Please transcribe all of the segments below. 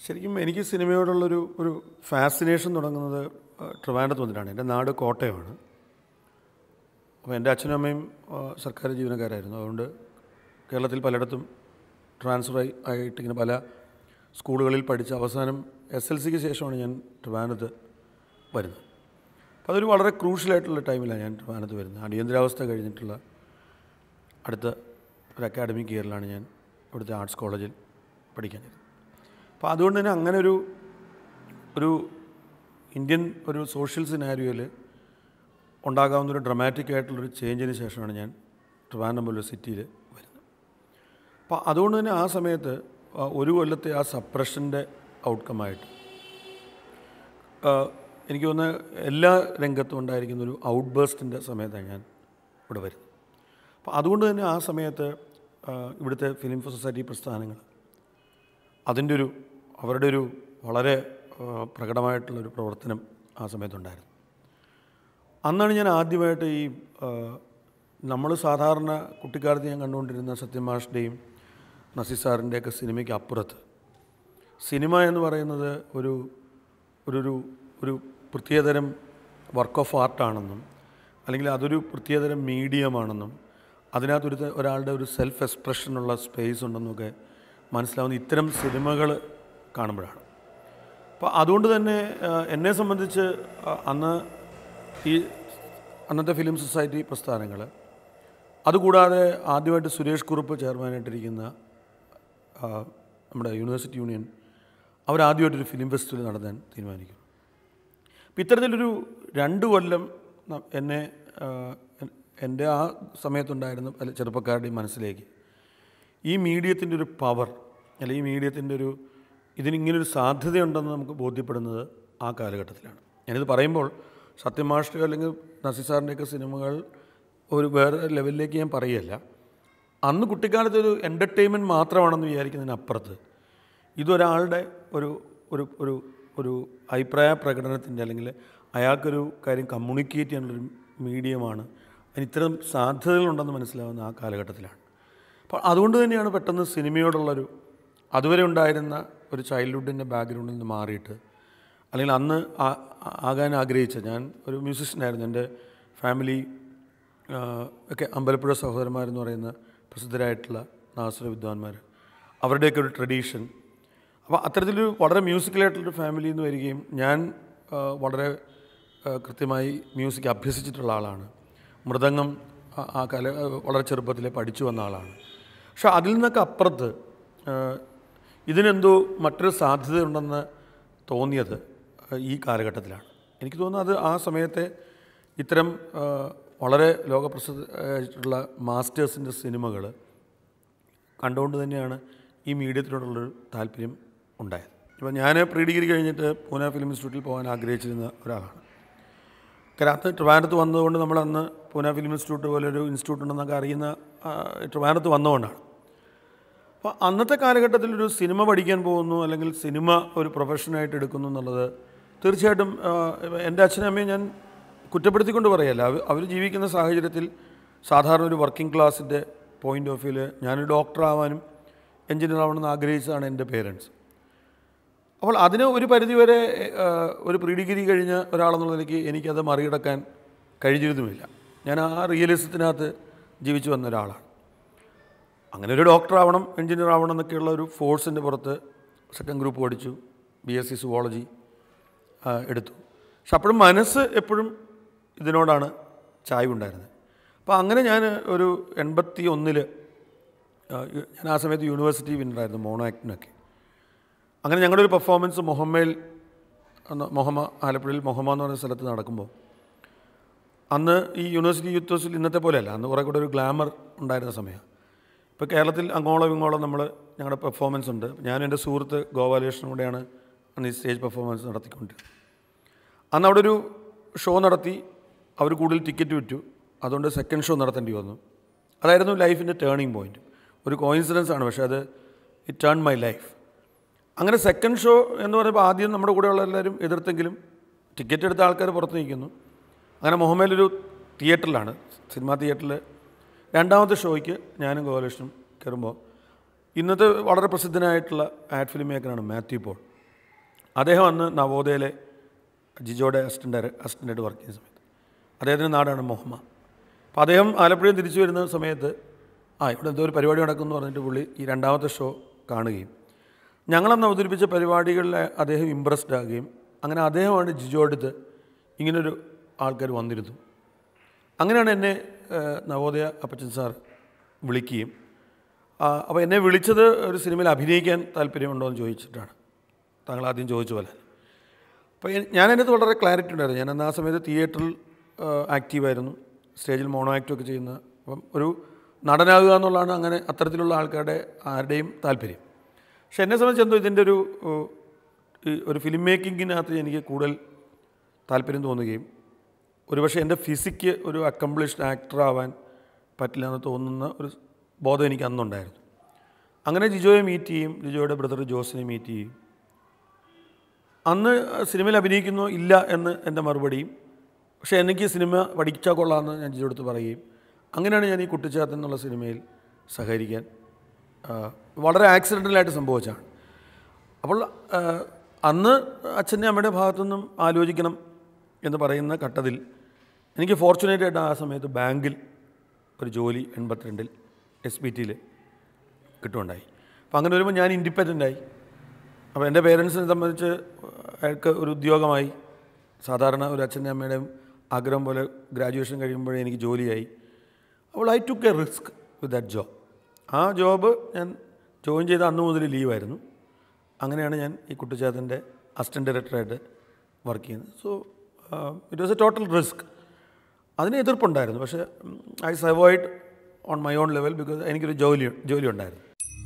ശരിക്കും എനിക്ക് സിനിമയോടുള്ളൊരു ഒരു ഫാസിനേഷൻ തുടങ്ങുന്നത് ആ, ട്രിവാൻഡ്രത്ത് വന്നിട്ടാണ് എൻ്റെ നാട് കോട്ടയമാണ് അപ്പോൾ എൻ്റെ അച്ഛനും അമ്മയും ആ, സർക്കാർ ജീവനക്കാരായിരുന്നു അതുകൊണ്ട് കേരളത്തിൽ പലയിടത്തും ട്രാൻസ്ഫർ ആയി ആയിട്ട് ഇങ്ങനെ പല സ്കൂളുകളിൽ പഠിച്ച അവസാനം എസ് എൽ സിക്ക് ശേഷമാണ് ഞാൻ ട്രിവാൻഡ്രത്ത് വരുന്നത് അപ്പോൾ അതൊരു വളരെ ക്രൂഷ്യലായിട്ടുള്ള ടൈമിലാണ് ഞാൻ ട്രിവാൻഡ്രത്ത് വരുന്നത് അടിയന്തരാവസ്ഥ കഴിഞ്ഞിട്ടുള്ള അടുത്ത ഒരു അക്കാഡമിക് ഇയറിലാണ് ഞാൻ ഇവിടുത്തെ ആർട്സ് കോളേജിൽ പഠിക്കാൻ ചെന്നത് അപ്പോൾ അതുകൊണ്ട് തന്നെ അങ്ങനെ ഒരു ഒരു ഇന്ത്യൻ ഒരു സോഷ്യൽ സിനാരിയോയിൽ ഉണ്ടാകാവുന്ന ഒരു ഡ്രമാറ്റിക് ആയിട്ടുള്ളൊരു ചേഞ്ചിന് ശേഷമാണ് ഞാൻ ട്രിവാൻഡ്രം പോലൊരു സിറ്റിയിൽ വരുന്നത് അപ്പോൾ അതുകൊണ്ട് തന്നെ ആ സമയത്ത് ആ ഒരു കൊല്ലത്തെ ആ സപ്രഷൻ്റെ ഔട്ട്കമായിട്ട് എനിക്ക് തോന്നുന്ന എല്ലാ രംഗത്തും ഉണ്ടായിരിക്കുന്ന ഒരു ഔട്ട് ബേസ്റ്റിൻ്റെ സമയത്താണ് ഞാൻ ഇവിടെ വരുന്നത് അപ്പോൾ അതുകൊണ്ട് തന്നെ ആ സമയത്ത് ആ, ഇവിടുത്തെ ഫിലിം സൊസൈറ്റി പ്രസ്ഥാനങ്ങൾ അതിൻ്റെ ഒരു അവരുടെ ഒരു വളരെ ആ, പ്രകടമായിട്ടുള്ളൊരു പ്രവർത്തനം ആ സമയത്തുണ്ടായിരുന്നു അന്നാണ് ഞാൻ ആദ്യമായിട്ട് ഈ നമ്മൾ സാധാരണ കുട്ടിക്കാലത്ത് ഞാൻ കണ്ടുകൊണ്ടിരുന്ന സത്യമാഷിൻ്റെയും നസീർ സാറിൻ്റെയൊക്കെ സിനിമയ്ക്ക് അപ്പുറത്ത് സിനിമ എന്ന് പറയുന്നത് ഒരു ഒരു ഒരു ഒരു പ്രത്യേകതരം വർക്ക് ഓഫ് ആർട്ടാണെന്നും അല്ലെങ്കിൽ അതൊരു പ്രത്യേകതരം മീഡിയമാണെന്നും അതിനകത്തൊരു ത- ഒരാളുടെ ഒരു സെൽഫ് എക്സ്പ്രഷനുള്ള സ്പേസ് ഉണ്ടെന്നൊക്കെ മനസ്സിലാവുന്ന ഇത്തരം സിനിമകൾ കാണുമ്പോഴാണ് അപ്പോൾ അതുകൊണ്ട് തന്നെ ആ, എന്നെ സംബന്ധിച്ച് ആ, അന്ന് ഈ അന്നത്തെ ഫിലിം സൊസൈറ്റി പ്രസ്ഥാനങ്ങൾ അതുകൂടാതെ ആദ്യമായിട്ട് സുരേഷ് കുറുപ്പ് ചെയർമാനായിട്ടിരിക്കുന്ന ആ, നമ്മുടെ യൂണിവേഴ്സിറ്റി യൂണിയൻ അവരാദ്യമായിട്ടൊരു ഫിലിം ഫെസ്റ്റിവൽ നടത്താൻ തീരുമാനിക്കും അപ്പം ഇത്തരത്തിലൊരു രണ്ട് കൊല്ലം ന- എന്നെ ആ, എൻ- എൻ്റെ ആ സമയത്തുണ്ടായിരുന്ന പല ചെറുപ്പക്കാരുടെയും മനസ്സിലേക്ക് ഈ മീഡിയത്തിൻ്റെ ഒരു പവർ അല്ലെങ്കിൽ ഈ മീഡിയത്തിൻ്റെ ഒരു ഇതിനിങ്ങനൊരു സാധ്യതയുണ്ടെന്ന് നമുക്ക് ബോധ്യപ്പെടുന്നത് ആ കാലഘട്ടത്തിലാണ് ഞാനിത് പറയുമ്പോൾ സത്യമാഷ്ട അല്ലെങ്കിൽ നസീർ സാറിൻ്റെയൊക്കെ സിനിമകൾ ഒരു വേറെ ലെവലിലേക്ക് ഞാൻ പറയുകയല്ല അന്ന് കുട്ടിക്കാലത്ത് ഒരു എൻ്റർടൈൻമെൻറ്റ് മാത്രമാണെന്ന് വിചാരിക്കുന്നതിനപ്പുറത്ത് ഇതൊരാളുടെ ഒരു ഒരു ഒരു ഒരു അഭിപ്രായ പ്രകടനത്തിൻ്റെ അല്ലെങ്കിൽ അയാൾക്കൊരു കാര്യം കമ്മ്യൂണിക്കേറ്റ് ചെയ്യാനുള്ളൊരു മീഡിയമാണ് അതിന് ഇത്തരം സാധ്യതകളുണ്ടെന്ന് മനസ്സിലാവുന്ന ആ കാലഘട്ടത്തിലാണ് അപ്പോൾ അതുകൊണ്ട് തന്നെയാണ് പെട്ടെന്ന് സിനിമയോടുള്ളൊരു അതുവരെ ഉണ്ടായിരുന്ന ഒരു ചൈൽഡ്ഹുഡിൻ്റെ ബാക്ക്ഗ്രൗണ്ടിൽ നിന്ന് മാറിയിട്ട് അല്ലെങ്കിൽ അന്ന് ആ- ആ- ആകാൻ ആഗ്രഹിച്ച ഞാൻ ഒരു മ്യൂസിഷ്യനായിരുന്നു എൻ്റെ ഫാമിലി ആ, ഒക്കെ അമ്പലപ്പുഴ സഹോദരന്മാരെന്ന് പറയുന്ന പ്രസിദ്ധരായിട്ടുള്ള നാസുര വിദ്വാൻമാർ അവരുടെയൊക്കെ ഒരു ട്രഡീഷൻ അപ്പോൾ അത്തരത്തിലൊരു വളരെ മ്യൂസിക്കലായിട്ടുള്ളൊരു ഫാമിലിയിൽ നിന്ന് വരികയും ഞാൻ ആ, വളരെ ആ, കൃത്യമായി മ്യൂസിക് അഭ്യസിച്ചിട്ടുള്ള ആളാണ് മൃദംഗം ആ- ആ കല വളരെ ചെറുപ്പത്തിലെ പഠിച്ചു വന്ന ആളാണ് പക്ഷെ അതിൽ നിന്നൊക്കെ അപ്പുറത്ത് ആ, ഇതിനെന്തോ മറ്റൊരു സാധ്യതയുണ്ടെന്ന് തോന്നിയത് ആ, ഈ കാലഘട്ടത്തിലാണ് എനിക്ക് തോന്നുന്നത് അത് ആ സമയത്തെ ഇത്തരം ആ, വളരെ ലോകപ്രസിദ്ധമായിട്ടുള്ള മാസ്റ്റേഴ്സിൻ്റെ സിനിമകൾ കണ്ടുകൊണ്ട് തന്നെയാണ് ഈ മീഡിയത്തിനോടുള്ളൊരു താല്പര്യം ഉണ്ടായത് ഇപ്പോൾ ഞാൻ പ്രീ ഡിഗ്രി കഴിഞ്ഞിട്ട് പൂനെ ഫിലിം ഇൻസ്റ്റിറ്റ്യൂട്ടിൽ പോകാൻ ആഗ്രഹിച്ചിരുന്ന ഒരാളാണ് കാരണം അന്ന് ട്രിവാൻഡ്രത്ത് വന്നതുകൊണ്ട് നമ്മൾ അന്ന് പൂനെ ഫിലിം ഇൻസ്റ്റിറ്റ്യൂട്ട് പോലെ ഒരു ഇൻസ്റ്റിറ്റ്യൂട്ട് ഉണ്ടെന്നൊക്കെ അറിയുന്ന ആ, ട്രിവാൻഡ്രത്ത് വന്നതുകൊണ്ടാണ് അപ്പോൾ അന്നത്തെ കാലഘട്ടത്തിൽ ഒരു സിനിമ പഠിക്കാൻ പോകുന്നു അല്ലെങ്കിൽ സിനിമ ഒരു പ്രൊഫഷനായിട്ട് എടുക്കുന്നു എന്നുള്ളത് തീർച്ചയായിട്ടും ആ, എൻ്റെ അച്ഛനും അമ്മയും ഞാൻ കുറ്റപ്പെടുത്തിക്കൊണ്ട് പറയല്ല അവർ അവർ ജീവിക്കുന്ന സാഹചര്യത്തിൽ സാധാരണ ഒരു വർക്കിംഗ് ക്ലാസ്സിൻ്റെ പോയിൻ്റ് ഓഫ് വ്യൂവിൽ ഞാനൊരു ഡോക്ടർ ആവാനും എഞ്ചിനീയർ ആവണമെന്ന് ആഗ്രഹിച്ചതാണ് എൻ്റെ പേരൻസ് അപ്പോൾ അതിന് ഒരു പരിധിവരെ ആ, ഒരു പ്രീ ഡിഗ്രി കഴിഞ്ഞ ഒരാളെന്നുള്ള നിലയ്ക്ക് എനിക്കത് മറികടക്കാൻ കഴിഞ്ഞിരുന്നുമില്ല ഞാൻ ആ റിയലിസത്തിനകത്ത് ജീവിച്ചു വന്ന ഒരാളാണ് അങ്ങനെ ഒരു ഡോക്ടർ ആവണം എഞ്ചിനീയർ ആവണം എന്നൊക്കെയുള്ള ഒരു ഫോഴ്സിൻ്റെ പുറത്ത് സെക്കൻഡ് ഗ്രൂപ്പ് പഠിച്ചു ബി എസ് സി സുവോളജി എടുത്തു പക്ഷെ അപ്പോഴും മനസ്സ് എപ്പോഴും ഇതിനോടാണ് ചായ്വുണ്ടായിരുന്നത് അപ്പോൾ അങ്ങനെ ഞാൻ ഒരു എൺപത്തി ഒന്നിൽ ഞാൻ ആ സമയത്ത് യൂണിവേഴ്സിറ്റി വിന്നറായിരുന്നു മോണോ ആക്ടിനൊക്കെ അങ്ങനെ ഞങ്ങളുടെ ഒരു പെർഫോമൻസ് മൊഹമ്മയിൽ എന്ന മൊഹമ്മ ആലപ്പുഴയിൽ മൊഹമ്മ എന്ന് പറയുന്ന സ്ഥലത്ത് നടക്കുമ്പോൾ അന്ന് ഈ യൂണിവേഴ്സിറ്റി യൂത്ത് ഫെസ്റ്റിൽ ഇന്നത്തെ പോലെയല്ല അന്ന് കുറേ കൂടെ ഒരു ഗ്ലാമർ ഉണ്ടായിരുന്ന സമയമാണ് ഇപ്പോൾ കേരളത്തിൽ അങ്ങോളം ഇങ്ങോളം നമ്മൾ ഞങ്ങളുടെ പെർഫോമൻസ് ഉണ്ട് ഞാനും എൻ്റെ സുഹൃത്ത് ഗോപാലകൃഷ്ണനും കൂടെയാണ് അന്ന് ഈ സ്റ്റേജ് പെർഫോമൻസ് നടത്തിക്കൊണ്ടിരുന്നത് അന്ന് അവിടെ ഒരു ഷോ നടത്തി അവർ കൂടുതൽ ടിക്കറ്റ് വിറ്റു അതുകൊണ്ട് സെക്കൻഡ് ഷോ നടത്തേണ്ടി വന്നു അതായിരുന്നു ലൈഫിൻ്റെ ടേണിംഗ് പോയിന്റ് ഒരു കോയിൻസിഡൻസ് ആണ് പക്ഷേ അത് ഇറ്റ് ടേൺ മൈ ലൈഫ് അങ്ങനെ സെക്കൻഡ് ഷോ എന്ന് പറയുമ്പോൾ ആദ്യം നമ്മുടെ കൂടെയുള്ള എല്ലാവരും എതിർത്തെങ്കിലും ടിക്കറ്റ് എടുത്ത ആൾക്കാർ പുറത്ത് നിൽക്കുന്നു അങ്ങനെ മുഹമ്മയിലൊരു തിയേറ്ററിലാണ് സിനിമാ തിയേറ്ററിൽ രണ്ടാമത്തെ ഷോയ്ക്ക് ഞാനും ഗോപാലകൃഷ്ണനും കയറുമ്പോൾ ഇന്നത്തെ വളരെ പ്രസിദ്ധനായിട്ടുള്ള ആഡ് ഫിലിം മേക്കറാണ് മാത്യു പോൾ അദ്ദേഹം അന്ന് നവോദയയിലെ ജിജോയുടെ അസിസ്റ്റൻ്റ് അസിസ്റ്റൻ്റായിട്ട് വർക്ക് ചെയ്യുന്ന സമയത്ത് അദ്ദേഹത്തിൻ്റെ നാടാണ് മൊഹമ്മ അപ്പോൾ അദ്ദേഹം ആലപ്പുഴയിൽ തിരിച്ചു വരുന്ന സമയത്ത് ആ ഇവിടെ എന്തോ ഒരു പരിപാടി നടക്കുമെന്ന് പറഞ്ഞിട്ട് പുള്ളി ഈ രണ്ടാമത്തെ ഷോ കാണുകയും ഞങ്ങളന്ന് അവതരിപ്പിച്ച പരിപാടികളിൽ അദ്ദേഹം ഇമ്പ്രസ്ഡ് ആകുകയും അങ്ങനെ അദ്ദേഹമാണ് ജിജോ അടുത്ത് ഇങ്ങനൊരു ആൾക്കാർ വന്നിരുന്നു അങ്ങനെയാണ് എന്നെ ഏഹ്, നവോദയ അപ്പച്ചൻ സാർ വിളിക്കുകയും ആ, അപ്പോൾ എന്നെ വിളിച്ചത് ഒരു സിനിമയിൽ അഭിനയിക്കാൻ താല്പര്യമുണ്ടോ എന്ന് ചോദിച്ചിട്ടാണ് താങ്കൾ ആദ്യം ചോദിച്ച പോലെ അപ്പോൾ എ- ഞാൻ അതിനകത്ത് വളരെ ക്ലാരിറ്റി ഉണ്ടായിരുന്നു ഞാൻ അന്ന് ആ സമയത്ത് തിയേറ്ററിൽ ആക്റ്റീവായിരുന്നു സ്റ്റേജിൽ മോണോ ആക്റ്റൊക്കെ ചെയ്യുന്ന അപ്പം ഒരു നടനാകുക എന്നുള്ളതാണ് അങ്ങനെ അത്തരത്തിലുള്ള ആൾക്കാരുടെ ആരുടെയും താല്പര്യം പക്ഷെ എന്നെ സംബന്ധിച്ച് എന്തോ ഇതിൻ്റെ ഒരു ഏഹ്, ഈ ഒരു ഫിലിം മേക്കിങ്ങിനകത്ത് എനിക്ക് കൂടുതൽ താല്പര്യം തോന്നുകയും ഒരുപക്ഷെ എൻ്റെ ഫിസിക്ക് ഒരു അക്കംപ്ലിഷ്ഡ് ആക്ടർ ആവാൻ പറ്റില്ല എന്ന് തോന്നുന്ന ഒരു ബോധം എനിക്ക് അന്നുണ്ടായിരുന്നു അങ്ങനെ ജിജോയെ മീറ്റ് ചെയ്യും ജിജോയുടെ ബ്രദർ ജോസിനെ മീറ്റ് ചെയ്യും അന്ന് സിനിമയിൽ അഭിനയിക്കുന്നോ ഇല്ല എന്ന് എൻ്റെ മറുപടിയും പക്ഷേ എനിക്ക് സിനിമ പഠിച്ചാൽ കൊള്ളാമെന്ന് ഞാൻ ജിജോ അടുത്ത് പറയുകയും അങ്ങനെയാണ് ഞാൻ ഈ കുട്ടിച്ചാത്തൻ എന്നുള്ള സിനിമയിൽ സഹകരിക്കാൻ ആ, വളരെ ആക്സിഡൻ്റലായിട്ട് സംഭവിച്ചാണ് അപ്പോൾ ആ, അന്ന് അച്ഛൻ്റെ അമ്മയുടെ ഭാഗത്തുനിന്നും ആലോചിക്കണം എന്ന് പറയുന്ന ഘട്ടത്തിൽ എനിക്ക് ഫോർച്ചുനേറ്റ് ആയിട്ട് ആ സമയത്ത് ബാങ്കിൽ ഒരു ജോലി എൺപത്തിരണ്ടിൽ എസ് പി ടിയിൽ കിട്ടുകയുണ്ടായി അപ്പോൾ അങ്ങനെ വരുമ്പോൾ ഞാൻ ഇൻഡിപെൻഡൻ്റ് ആയി അപ്പോൾ എൻ്റെ പേരൻസിനെ സംബന്ധിച്ച് അയാൾക്ക് ഒരു ഉദ്യോഗമായി സാധാരണ ഒരു അച്ഛൻ്റെ അമ്മയുടെയും ആഗ്രഹം പോലെ ഗ്രാജുവേഷൻ കഴിയുമ്പോഴേ എനിക്ക് ജോലിയായി അപ്പോൾ I took a risk with that job ആ ജോബ് ഞാൻ ജോയിൻ ചെയ്ത അന്ന് മുതൽ ലീവായിരുന്നു അങ്ങനെയാണ് ഞാൻ ഈ കുട്ടിച്ചാത്തൻ്റെ അസിസ്റ്റൻറ്റ് ഡയറക്ടറായിട്ട് വർക്ക് ചെയ്യുന്നത് so it was a total risk അതിന് എതിർപ്പുണ്ടായിരുന്നു പക്ഷേ I survived on my own level because എനിക്കൊരു ജോലി ജോലി ഉണ്ടായിരുന്നു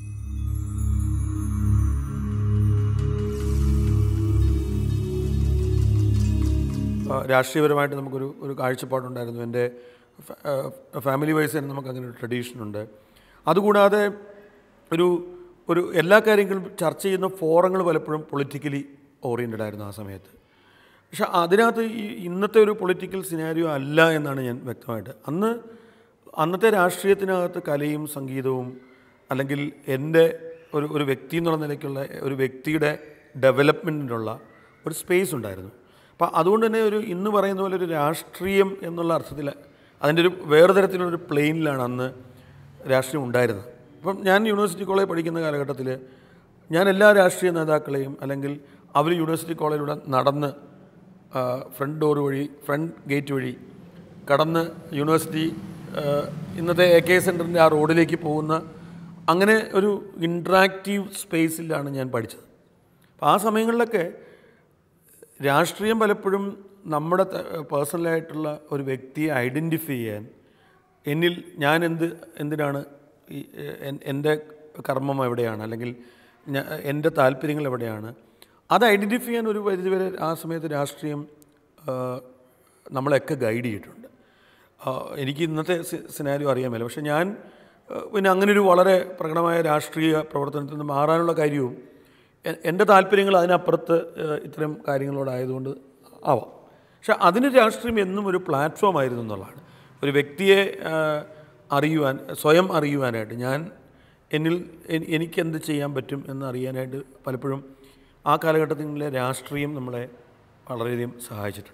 ആ, രാഷ്ട്രീയപരമായിട്ട് നമുക്കൊരു ഒരു കാഴ്ചപ്പാടുണ്ടായിരുന്നു എൻ്റെ ഫ- ആ, ഫാമിലി വൈസ് തന്നെ നമുക്ക് അങ്ങനെ ഒരു ട്രഡീഷനുണ്ട് അതുകൂടാതെ ഒരു ഒരു എല്ലാ കാര്യങ്ങളും ചർച്ച ചെയ്യുന്ന ഫോറങ്ങൾ പലപ്പോഴും പൊളിറ്റിക്കലി ഓറിയൻറ്റഡ് ആയിരുന്നു ആ സമയത്ത് പക്ഷെ അതിനകത്ത് ഈ ഇന്നത്തെ ഒരു പൊളിറ്റിക്കൽ സിനാരിയോ അല്ല എന്നാണ് ഞാൻ വ്യക്തമായിട്ട് അന്ന് അന്നത്തെ രാഷ്ട്രീയത്തിനകത്ത് കലയും സംഗീതവും അല്ലെങ്കിൽ എൻ്റെ ഒരു ഒരു വ്യക്തി എന്നുള്ള നിലയ്ക്കുള്ള ഒരു വ്യക്തിയുടെ ഡെവലപ്മെൻറ്റിനുള്ള ഒരു സ്പേസ് ഉണ്ടായിരുന്നു അപ്പോൾ അതുകൊണ്ട് തന്നെ ഒരു ഇന്ന് പറയുന്ന പോലെ ഒരു രാഷ്ട്രീയം എന്നുള്ള അർത്ഥത്തിൽ അതിൻ്റെ ഒരു വേറെ തരത്തിലുള്ളൊരു പ്ലെയിനിലാണ് അന്ന് രാഷ്ട്രീയം ഉണ്ടായിരുന്നത് അപ്പം ഞാൻ യൂണിവേഴ്സിറ്റി കോളേജ് പഠിക്കുന്ന കാലഘട്ടത്തിൽ ഞാൻ എല്ലാ രാഷ്ട്രീയ നേതാക്കളെയും അല്ലെങ്കിൽ അവർ യൂണിവേഴ്സിറ്റി കോളേജിലൂടെ നടന്ന് ആ, ഫ്രണ്ട് ഡോർ വഴി ഫ്രണ്ട് ഗേറ്റ് വഴി കടന്ന് യൂണിവേഴ്സിറ്റി ആ, ഇന്നത്തെ എ കെ സെൻറ്ററിൻ്റെ ആ റോഡിലേക്ക് പോകുന്ന അങ്ങനെ ഒരു ഇൻട്രാക്റ്റീവ് സ്പേസിലാണ് ഞാൻ പഠിച്ചത് അപ്പോൾ ആ സമയങ്ങളിലൊക്കെ രാഷ്ട്രീയം പലപ്പോഴും നമ്മുടെ ത- പേഴ്സണലായിട്ടുള്ള ഒരു വ്യക്തിയെ ഐഡൻറ്റിഫൈ ചെയ്യാൻ എന്നിൽ ഞാൻ എന്ത് എന്തിനാണ് ഈ എൻ- എൻ്റെ കർമ്മം എവിടെയാണ് അല്ലെങ്കിൽ ഞാ- എൻ്റെ താല്പര്യങ്ങൾ എവിടെയാണ് അത് ഐഡൻറ്റിഫൈ ചെയ്യാൻ ഒരു പരിധിവരെ ആ സമയത്ത് രാഷ്ട്രീയം ആ, നമ്മളെയൊക്കെ ഗൈഡ് ചെയ്തിട്ടുണ്ട് ആ, എനിക്ക് ഇന്നത്തെ സിനാരിയോ അറിയാമല്ലോ പക്ഷേ ഞാൻ ആ, പിന്നെ അങ്ങനെ ഒരു വളരെ പ്രകടമായ രാഷ്ട്രീയ പ്രവർത്തനത്തിൽ നിന്ന് മാറാനുള്ള കാര്യവും എ- എൻ്റെ താല്പര്യങ്ങൾ അതിനപ്പുറത്ത് ആ, ഇത്തരം കാര്യങ്ങളോടായതുകൊണ്ട് ആവാം പക്ഷെ അതിന് രാഷ്ട്രീയം എന്നും ഒരു പ്ലാറ്റ്ഫോം ആയിരുന്നു എന്നുള്ളതാണ് ഒരു വ്യക്തിയെ ആ, അറിയുവാൻ സ്വയം അറിയുവാനായിട്ട് ഞാൻ എന്നിൽ എനി- എനിക്കെന്ത് ചെയ്യാൻ പറ്റും എന്ന് അറിയാനായിട്ട് പലപ്പോഴും ആ കാലഘട്ടത്തിലെ രാഷ്ട്രീയം നമ്മളെ വളരെയധികം സഹായിച്ചിട്ടുണ്ട്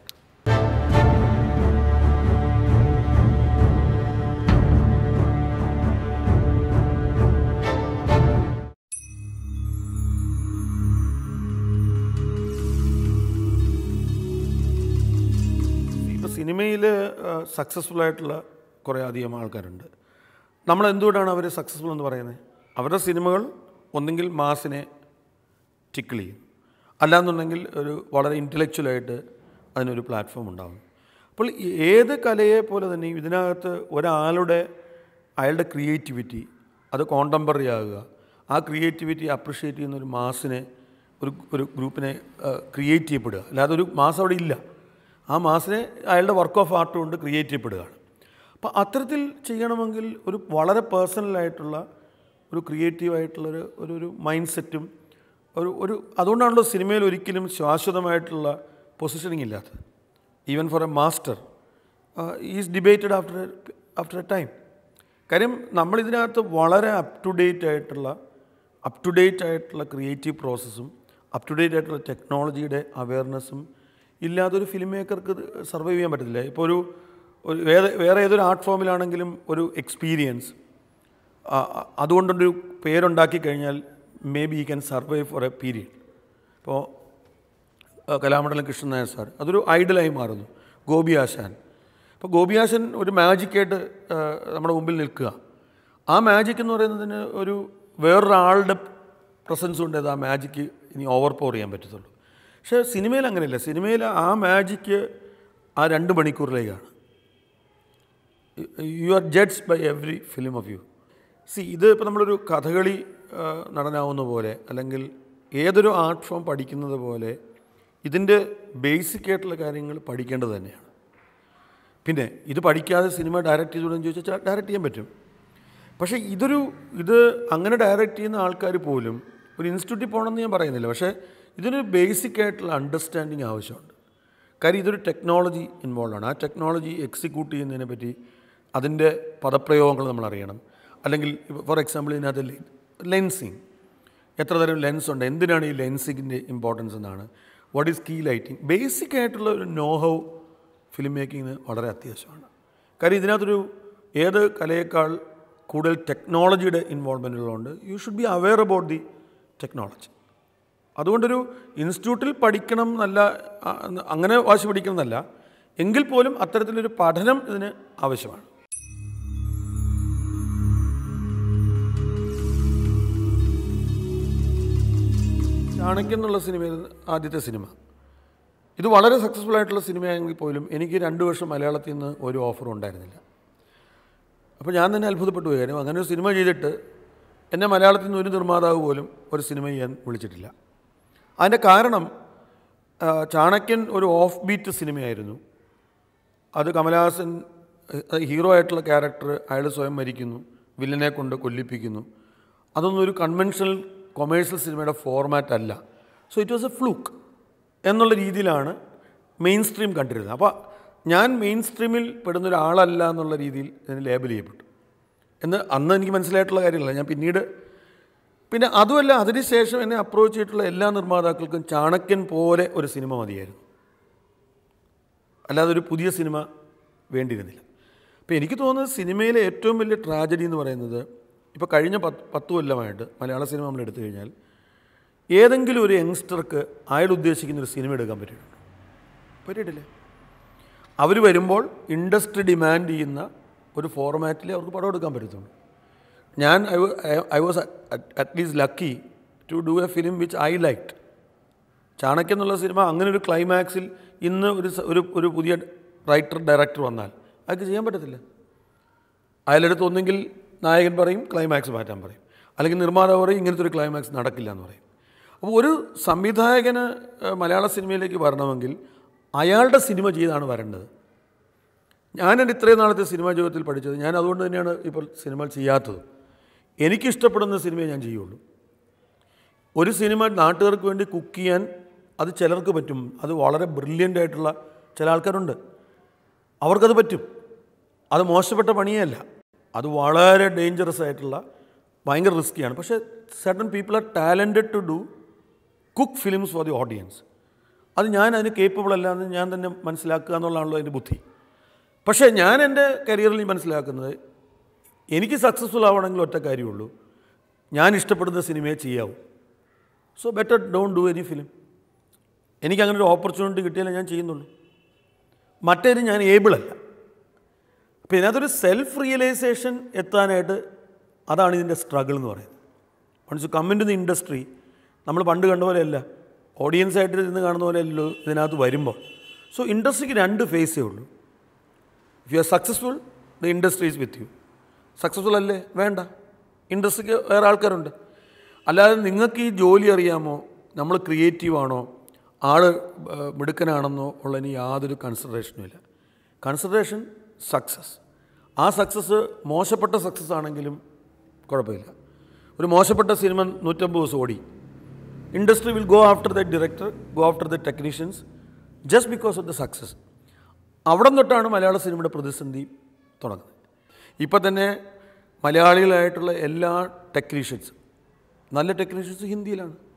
ഇപ്പോൾ സിനിമയിൽ സക്സസ്ഫുൾ ആയിട്ടുള്ള കുറേ അധികം ആൾക്കാരുണ്ട് നമ്മൾ എന്തുകൊണ്ടാണ് അവർ സക്സസ്ഫുൾ എന്ന് പറയുന്നത് അവരുടെ സിനിമകൾ ഒന്നെങ്കിൽ മാസിനെ ടിക്കിൾ ചെയ്യും അല്ലാന്നുണ്ടെങ്കിൽ ഒരു വളരെ ഇൻ്റലക്ച്വലായിട്ട് അതിനൊരു പ്ലാറ്റ്ഫോം ഉണ്ടാകും അപ്പോൾ ഈ ഏത് കലയെ പോലെ തന്നെ ഇതിനകത്ത് ഒരാളുടെ അയാളുടെ ക്രിയേറ്റിവിറ്റി അത് കോണ്ടംപററി ആകുക ആ ക്രിയേറ്റിവിറ്റി അപ്രിഷ്യേറ്റ് ചെയ്യുന്ന ഒരു മാസിനെ ഒരു ഒരു ഗ്രൂപ്പിനെ ക്രിയേറ്റ് ചെയ്യപ്പെടുക അല്ലാതെ ഒരു മാസം അവിടെ ഇല്ല ആ മാസിനെ അയാളുടെ വർക്ക് ഓഫ് ആർട്ട് കൊണ്ട് ക്രിയേറ്റ് ചെയ്യപ്പെടുകയാണ് അപ്പോൾ അത്തരത്തിൽ ചെയ്യണമെങ്കിൽ ഒരു വളരെ പേഴ്സണലായിട്ടുള്ള ഒരു ക്രിയേറ്റീവായിട്ടുള്ളൊരു ഒരു ഒരു മൈൻഡ് സെറ്റും ഒരു ഒരു അതുകൊണ്ടാണല്ലോ സിനിമയിൽ ഒരിക്കലും ശാശ്വതമായിട്ടുള്ള പൊസിഷനിങ് ഇല്ലാത്തത് even for a master is debated after after a time കാര്യം നമ്മളിതിനകത്ത് വളരെ അപ് ടു ഡേറ്റ് ആയിട്ടുള്ള അപ് ടു ഡേറ്റ് ആയിട്ടുള്ള ക്രിയേറ്റീവ് പ്രോസസ്സും അപ് ടു ഡേറ്റ് ആയിട്ടുള്ള ടെക്നോളജിയുടെ അവയർനെസ്സും ഇല്ലാതൊരു ഫിലിം മേക്കർക്ക് സർവൈവ് ചെയ്യാൻ പറ്റത്തില്ല ഇപ്പോൾ ഒരു ഒരു വേറെ വേറെ ഏതൊരു ആർട്ട് ഫോമിലാണെങ്കിലും ഒരു എക്സ്പീരിയൻസ് അതുകൊണ്ടൊരു പേരുണ്ടാക്കി കഴിഞ്ഞാൽ മേ ബി ഈ can survive for a period ഇപ്പോൾ കലാമണ്ഡലം കൃഷ്ണൻ നായർ സാർ അതൊരു ഐഡലായി മാറുന്നു ഗോപി ആശാൻ അപ്പോൾ ഗോപി ആശാൻ ഒരു മാജിക്കായിട്ട് നമ്മുടെ മുമ്പിൽ നിൽക്കുക ആ മാജിക് എന്ന് പറയുന്നതിന് ഒരു വേറൊരാളുടെ പ്രസൻസ് കൊണ്ട് അത് ആ മാജിക്ക് ഇനി ഓവർ പവർ ചെയ്യാൻ പറ്റത്തുള്ളൂ പക്ഷേ സിനിമയിൽ അങ്ങനെയല്ല സിനിമയിൽ ആ മാജിക്ക് ആ രണ്ട് മണിക്കൂറിലേക്കാണ് you are judge by every film of you see ഇത് ഇപ്പോൾ നമ്മളൊരു കഥകളി ആ, നടനാവുന്ന പോലെ അല്ലെങ്കിൽ ഏതൊരു ആർട്ട് ഫോം പഠിക്കുന്നത് പോലെ ഇതിൻ്റെ ബേസിക് ആയിട്ടുള്ള കാര്യങ്ങൾ പഠിക്കേണ്ടത് തന്നെയാണ് പിന്നെ ഇത് പഠിക്കാതെ സിനിമ ഡയറക്റ്റ് ചെയ്തുകൊണ്ടെന്ന് ചോദിച്ചാൽ ഡയറക്റ്റ് ചെയ്യാൻ പറ്റും പക്ഷേ ഇതൊരു ഇത് അങ്ങനെ ഡയറക്റ്റ് ചെയ്യുന്ന ആൾക്കാർ പോലും ഒരു ഇൻസ്റ്റിറ്റ്യൂട്ടിൽ പോകണമെന്ന് ഞാൻ പറയുന്നില്ല പക്ഷേ ഇതിനൊരു ബേസിക് ആയിട്ടുള്ള അണ്ടർസ്റ്റാൻഡിങ് ആവശ്യമുണ്ട് കാര്യം ഇതൊരു ടെക്നോളജി ഇൻവോൾവ് ആണ് ആ ടെക്നോളജി എക്സിക്യൂട്ട് ചെയ്യുന്നതിനെ പറ്റി അതിൻ്റെ പദപ്രയോഗങ്ങൾ നമ്മൾ അറിയണം അല്ലെങ്കിൽ ഫോർ എക്സാമ്പിൾ ഇതിനകത്ത് ലെൻസിങ് എത്ര തരം ലെൻസ് ഉണ്ട് എന്തിനാണ് ഈ ലെൻസിങ്ങിൻ്റെ ഇമ്പോർട്ടൻസ് എന്നാണ് what is key lighting basic ആയിട്ടുള്ള ഒരു നോ ഹൗ ഫിലിം മേക്കിങ്ങിന് വളരെ അത്യാവശ്യമാണ് കാര്യം ഇതിനകത്തൊരു ഏത് കലയേക്കാൾ കൂടുതൽ ടെക്നോളജിയുടെ ഇൻവോൾവ്മെൻ്റ് ഉള്ളതുകൊണ്ട് you should be aware about the technology അതുകൊണ്ടൊരു ഇൻസ്റ്റിറ്റ്യൂട്ടിൽ പഠിക്കണം എന്നല്ല ആ, അങ്ങനെ വാശി പിടിക്കണം എന്നല്ല എങ്കിൽ പോലും അത്തരത്തിലൊരു പഠനം ഇതിന് ആവശ്യമാണ് ചാണക്യൻ എന്നുള്ള സിനിമയിൽ ആദ്യത്തെ സിനിമ ഇത് വളരെ സക്സസ്ഫുൾ ആയിട്ടുള്ള സിനിമയാണെങ്കിൽ പോലും എനിക്ക് രണ്ട് വർഷം മലയാളത്തിൽ നിന്ന് ഒരു ഓഫറും ഉണ്ടായിരുന്നില്ല അപ്പോൾ ഞാൻ തന്നെ അത്ഭുതപ്പെട്ടു പോയി കാര്യം അങ്ങനെ ഒരു സിനിമ ചെയ്തിട്ട് എന്നെ മലയാളത്തിൽ നിന്ന് ഒരു നിർമ്മാതാവ് പോലും ഒരു സിനിമ ചെയ്യാൻ വിളിച്ചിട്ടില്ല അതിൻ്റെ കാരണം ആ, ചാണക്യൻ ഒരു ഓഫ് ബീറ്റ് സിനിമയായിരുന്നു അത് കമലഹാസൻ ഏഹ്, ഹീറോ ആയിട്ടുള്ള ക്യാരക്ടർ അയാൾ സ്വയം മരിക്കുന്നു വില്ലനെ കൊണ്ട് കൊല്ലിപ്പിക്കുന്നു അതൊന്നും ഒരു കൺവെൻഷണൽ കൊമേഴ്ഷ്യൽ സിനിമയുടെ ഫോർമാറ്റ് അല്ല so it was a fluke എന്നുള്ള രീതിയിലാണ് മെയിൻ സ്ട്രീം കണ്ടിരുന്നത് അപ്പോൾ ഞാൻ മെയിൻ സ്ട്രീമിൽ പെടുന്ന ഒരാളല്ല എന്നുള്ള രീതിയിൽ ഇതിന് ലേബൽ ചെയ്യപ്പെട്ടു എന്ന് അന്ന് എനിക്ക് മനസ്സിലായിട്ടുള്ള കാര്യമല്ല ഞാൻ പിന്നീട് പിന്നെ അതുമല്ല അതിനുശേഷം എന്നെ അപ്രോച്ച് ചെയ്തിട്ടുള്ള എല്ലാ നിർമ്മാതാക്കൾക്കും ചാണക്യൻ പോലെ ഒരു സിനിമ മതിയായിരുന്നു അല്ലാതെ ഒരു പുതിയ സിനിമ വേണ്ടിയിരുന്നില്ല അപ്പോൾ എനിക്ക് തോന്നുന്നത് സിനിമയിലെ ഏറ്റവും വലിയ ട്രാജഡി എന്ന് പറയുന്നത് ഇപ്പോൾ കഴിഞ്ഞ പത്ത് പത്ത് കൊല്ലമായിട്ട് മലയാള സിനിമ നമ്മൾ എടുത്തു കഴിഞ്ഞാൽ ഏതെങ്കിലും ഒരു യങ്സ്റ്റർക്ക് അയാൾ ഉദ്ദേശിക്കുന്ന ഒരു സിനിമ എടുക്കാൻ പറ്റിയിട്ടുണ്ട് പറ്റിയിട്ടില്ല അവർ വരുമ്പോൾ ഇൻഡസ്ട്രി ഡിമാൻഡ് ചെയ്യുന്ന ഒരു ഫോർമാറ്റിൽ അവർക്ക് പടം എടുക്കാൻ പറ്റത്തുള്ളൂ ഞാൻ I was at least lucky to do a film which I liked Chanakyam എന്നുള്ള സിനിമ അങ്ങനെ ഒരു ക്ലൈമാക്സിൽ ഇന്ന് ഒരു സ- ഒരു ഒരു പുതിയ റൈറ്റർ ഡയറക്ടർ വന്നാൽ അതൊക്കെ ചെയ്യാൻ പറ്റത്തില്ല അയാളടുത്ത് ഒന്നെങ്കിൽ നായകൻ പറയും ക്ലൈമാക്സ് മാറ്റാൻ പറയും അല്ലെങ്കിൽ നിർമ്മാതാവ് പറയും ഇങ്ങനത്തെ ഒരു ക്ലൈമാക്സ് നടക്കില്ല എന്ന് പറയും അപ്പോൾ ഒരു സംവിധായകന് ഏഹ്, മലയാള സിനിമയിലേക്ക് വരണമെങ്കിൽ അയാളുടെ സിനിമ ചെയ്താണ് വരേണ്ടത് ഞാൻ എൻ്റെ ഇത്രയും നാളത്തെ സിനിമാ ജീവിതത്തിൽ പഠിച്ചത് ഞാൻ അതുകൊണ്ട് തന്നെയാണ് ഇപ്പോൾ സിനിമ ചെയ്യാത്തത് എനിക്കിഷ്ടപ്പെടുന്ന സിനിമയെ ഞാൻ ചെയ്യുള്ളൂ ഒരു സിനിമ നാട്ടുകാർക്ക് വേണ്ടി കുക്ക് ചെയ്യാൻ അത് ചിലർക്ക് പറ്റും അത് വളരെ ബ്രില്യൻ്റ് ആയിട്ടുള്ള ചില ആൾക്കാരുണ്ട് അവർക്കത് പറ്റും അത് മോശപ്പെട്ട പണിയല്ല അത് വളരെ ഡേഞ്ചറസ് ആയിട്ടുള്ള ഭയങ്കര റിസ്ക്കിയാണ് പക്ഷേ certain people are talented to do cook films for the audience അത് ഞാൻ അതിന് കേപ്പബിൾ അല്ല എന്ന് ഞാൻ തന്നെ മനസ്സിലാക്കുക എന്നുള്ളതാണല്ലോ അതിൻ്റെ ബുദ്ധി പക്ഷേ ഞാൻ എൻ്റെ കരിയറിൽ മനസ്സിലാക്കുന്നത് എനിക്ക് സക്സസ്ഫുൾ ആവണമെങ്കിൽ ഒറ്റ കാര്യമുള്ളൂ ഞാൻ ഇഷ്ടപ്പെടുന്ന സിനിമയെ ചെയ്യാവൂ so better don't do any film എനിക്ക് അങ്ങനെ ഒരു ഓപ്പർച്യൂണിറ്റി കിട്ടിയാലേ ഞാൻ ചെയ്യുന്നുള്ളൂ മറ്റേത് ഞാൻ ഏബിൾ അല്ല അപ്പോൾ ഇതിനകത്തൊരു സെൽഫ് റിയലൈസേഷൻ എത്താനായിട്ട് അതാണ് ഇതിൻ്റെ സ്ട്രഗിൾ എന്ന് പറയുന്നത് once you come into the industry നമ്മൾ പണ്ട് കണ്ട പോലെയല്ല ഓഡിയൻസ് ആയിട്ട് ഇരുന്ന് കാണുന്ന പോലെയല്ലോ ഇതിനകത്ത് വരുമ്പോൾ സോ ഇൻഡസ്ട്രിക്ക് രണ്ട് ഫേസേ ഉള്ളൂ if you are successful the industry is with you successful അല്ലേ വേണ്ട ഇൻഡസ്ട്രിക്ക് വേറെ ആൾക്കാരുണ്ട് അല്ലാതെ നിങ്ങൾക്ക് ഈ ജോലി അറിയാമോ നമ്മൾ ക്രിയേറ്റീവ് ആണോ ആൾ മിടുക്കനാണെന്നോ ഉള്ളതിന് യാതൊരു കൺസിഡറേഷനും ഇല്ല കൺസിഡറേഷൻ സക്സസ് ആ സക്സസ് മോശപ്പെട്ട സക്സസ് ആണെങ്കിലും കുഴപ്പമില്ല ഒരു മോശപ്പെട്ട സിനിമ നൂറ്റമ്പത് ദിവസം ഓടി industry will go after the director go after the technicians just because of the success അവിടെ തൊട്ടാണ് മലയാള സിനിമയുടെ പ്രതിസന്ധി തുടങ്ങുന്നത് ഇപ്പം തന്നെ മലയാളികളായിട്ടുള്ള എല്ലാ ടെക്നീഷ്യൻസും നല്ല ടെക്നീഷ്യൻസ് ഹിന്ദിയിലാണ്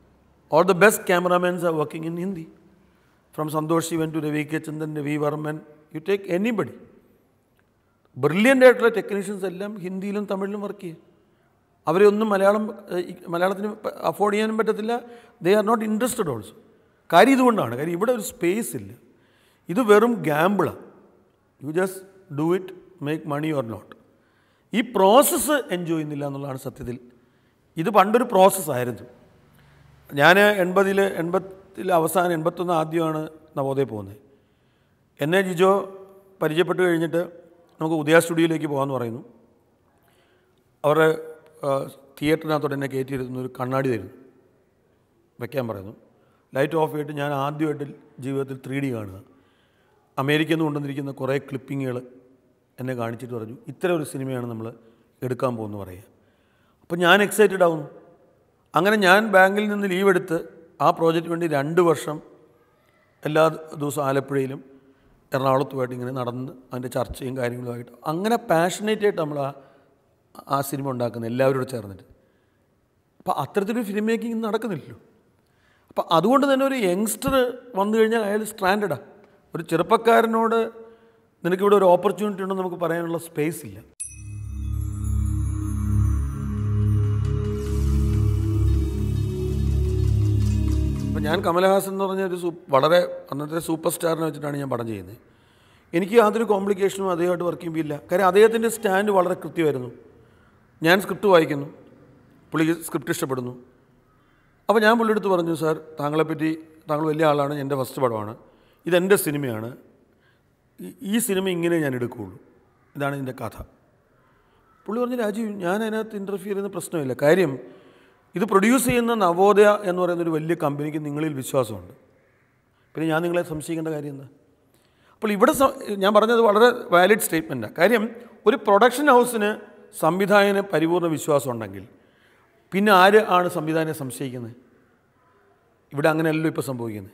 All the best cameramans are working in Hindi. From Santosh Sivan to Ravi K. Chandan, Ravi Varman, you take anybody. Brilliant ആയിട്ടുള്ള ടെക്നീഷ്യൻസ് എല്ലാം ഹിന്ദിയിലും തമിഴിലും വർക്ക് ചെയ്യും അവരെ ഒന്നും മലയാളം ഏഹ്, ഈ മലയാളത്തിന് അഫോർഡ് ചെയ്യാനും പറ്റത്തില്ല they are not interested also കാര്യം ഇതുകൊണ്ടാണ് കാര്യം ഇവിടെ ഒരു സ്പേസ് ഇല്ല ഇത് വെറും ഗാമ്പിളാണ് you just do it make money or not ഈ പ്രോസസ്സ് എൻജോയ് ചെയ്യുന്നില്ല എന്നുള്ളതാണ് സത്യത്തിൽ ഇത് പണ്ടൊരു പ്രോസസ്സായിരുന്നു ഞാൻ എൺപതിൽ എൺപത്തിൽ അവസാനം എൺപത്തൊന്ന് ആദ്യമാണ് നവോദയ പോകുന്നത് എന്നെ ജിജോ പരിചയപ്പെട്ട് കഴിഞ്ഞിട്ട് നമുക്ക് ഉദയ സ്റ്റുഡിയോയിലേക്ക് പോകാമെന്ന് പറയുന്നു അവരുടെ തിയേറ്ററിനകത്തോട്ട് എന്നെ കയറ്റിയിരുന്ന ഒരു കണ്ണാടി തരുന്നു വെക്കാൻ പറയുന്നു ലൈറ്റ് ഓഫ് ചെയ്തിട്ട് ഞാൻ ആദ്യമായിട്ട് ജീവിതത്തിൽ ത്രീ ഡി കാണുക അമേരിക്കയിൽ നിന്ന് കൊണ്ടുവന്നിരിക്കുന്ന കുറേ ക്ലിപ്പിങ്ങുകൾ എന്നെ കാണിച്ചിട്ട് പറഞ്ഞു ഇത്തരം ഒരു സിനിമയാണ് നമ്മൾ എടുക്കാൻ പോകുന്നു പറയുക അപ്പോൾ ഞാൻ എക്സൈറ്റഡ് ആവുന്നു അങ്ങനെ ഞാൻ ബാങ്കിൽ നിന്ന് ലീവ് എടുത്ത് ആ പ്രോജക്റ്റ് വേണ്ടി രണ്ട് വർഷം എല്ലാ ദിവസവും ആലപ്പുഴയിലും എറണാകുളത്തുമായിട്ട് ഇങ്ങനെ നടന്ന് അതിൻ്റെ ചർച്ചയും കാര്യങ്ങളുമായിട്ട് അങ്ങനെ പാഷനേറ്റ് ആയിട്ട് നമ്മൾ ആ ആ സിനിമ ഉണ്ടാക്കുന്നത് എല്ലാവരും കൂടെ ചേർന്നിട്ട് അപ്പോൾ അത്തരത്തിലൊരു ഫിലിം മേക്കിംഗ് നടക്കുന്നില്ലല്ലോ അപ്പോൾ അതുകൊണ്ട് തന്നെ ഒരു യങ്സ്റ്റർ വന്നു കഴിഞ്ഞാൽ അയാൾ സ്റ്റാൻഡർഡാണ് ഒരു ചെറുപ്പക്കാരനോട് നിനക്കിവിടെ ഒരു ഓപ്പർച്യൂണിറ്റി ഉണ്ടെന്ന് നമുക്ക് പറയാനുള്ള സ്പേസ് ഇല്ല അപ്പോൾ ഞാൻ കമലഹാസൻ എന്ന് പറഞ്ഞ ഒരു സൂ വളരെ അന്നത്തെ സൂപ്പർ സ്റ്റാറിനെ വെച്ചിട്ടാണ് ഞാൻ പടം ചെയ്യുന്നത് എനിക്ക് യാതൊരു കോംപ്ലിക്കേഷനും അദ്ദേഹമായിട്ട് വർക്ക് ചെയ്യുമ്പോൾ ഇല്ല കാര്യം അദ്ദേഹത്തിൻ്റെ സ്റ്റാൻഡ് വളരെ കൃത്യമായിരുന്നു ഞാൻ സ്ക്രിപ്റ്റ് വായിക്കുന്നു പുള്ളി സ്ക്രിപ്റ്റ് ഇഷ്ടപ്പെടുന്നു അപ്പോൾ ഞാൻ പുള്ളിയെടുത്ത് പറഞ്ഞു സാർ താങ്കളെപ്പറ്റി താങ്കൾ വലിയ ആളാണ് എൻ്റെ ഫസ്റ്റ് പടമാണ് ഇതെൻ്റെ സിനിമയാണ് ഈ- ഈ സിനിമ ഇങ്ങനെ ഞാൻ എടുക്കുകയുള്ളൂ ഇതാണ് ഇതിൻ്റെ കഥ പുള്ളി പറഞ്ഞു രാജീവ് ഞാൻ അതിനകത്ത് ഇൻ്റർഫിയർ ചെയ്യുന്ന പ്രശ്നമില്ല കാര്യം ഇത് പ്രൊഡ്യൂസ് ചെയ്യുന്ന നവോദയ എന്ന് പറയുന്ന ഒരു വലിയ കമ്പനിക്ക് നിങ്ങളിൽ വിശ്വാസമുണ്ട് പിന്നെ ഞാൻ നിങ്ങളെ സംശയിക്കേണ്ട കാര്യം എന്താ അപ്പോൾ ഇവിടെ സ- ഞാൻ പറഞ്ഞത് വളരെ വാലിഡ് സ്റ്റേറ്റ്മെൻറ്റാണ് കാര്യം ഒരു പ്രൊഡക്ഷൻ ഹൗസിന് സംവിധായകന് പരിപൂർണ്ണ വിശ്വാസം ഉണ്ടെങ്കിൽ പിന്നെ ആര് ആണ് സംവിധായകനെ സംശയിക്കുന്നത് ഇവിടെ അങ്ങനെയല്ലല്ലോ ഇപ്പോൾ സംഭവിക്കുന്നത്